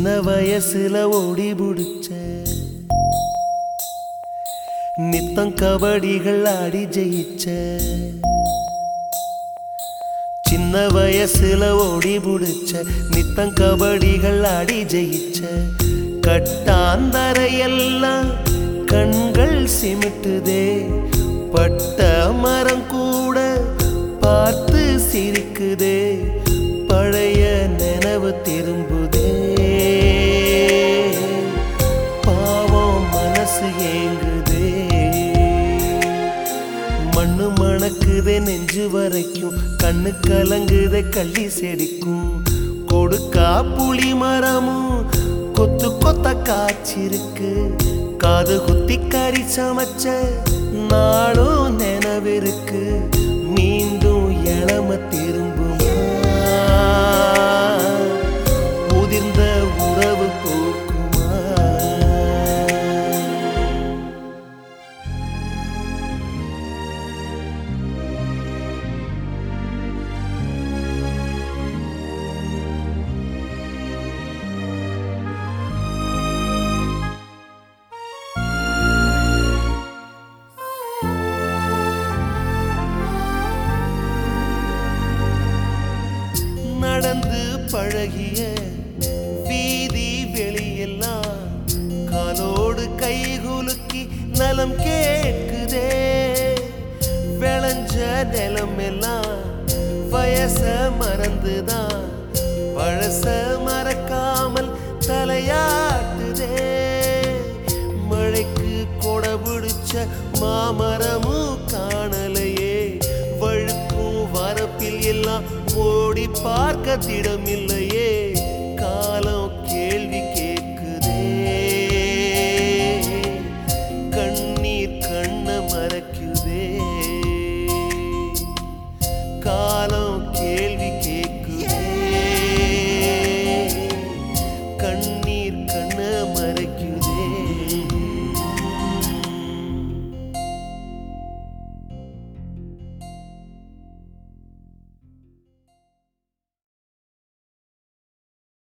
சின்ன வயசுல ஓடி புடிச்ச நித்தம் கபடிகள் ஆடி ஜெயிச்ச சின்ன வயசுல ஓடி புடிச்ச நித்தம் கபடிகள் ஆடி ஜெயிச்ச கட்டாந்தரையெல்லாம் கண்கள் சிமிட்டுதே பட்ட மரம் கூட பார்த்து சிரிக்குதே பழைய நினைவு திரும்புதே பாவம் மனசு ஏங்குதே மண்ணு மணக்குதே நெஞ்சு வரைக்கும் கண்ணு கலங்குதே கள்ளி செடிக்கும் கொடுக்கா புளி மரமும் கொத்து கொத்த காய்ச்சிருக்கு காது குத்தி கறி சமைச்ச நாளும் நினைவிருக்கு மீண்டும் இளம திரும்புமா உதிர்ந்த உறவு போக்குமா நடந்து பழகிய வீதி வெளியெல்லாம் காலோடு கைகுலுக்கி நலம் கேட்குதே விளைஞ்ச நிலம் எல்லாம் வயச மறந்துதான் பழச மறக்காமல் தலையாட்டுதே மழைக்கு கொடை பிடிச்ச மாமரமும் காணலையே வழுக்கும் வரப்பில் எல்லாம் ஓடி பார்க்க திடமில்லை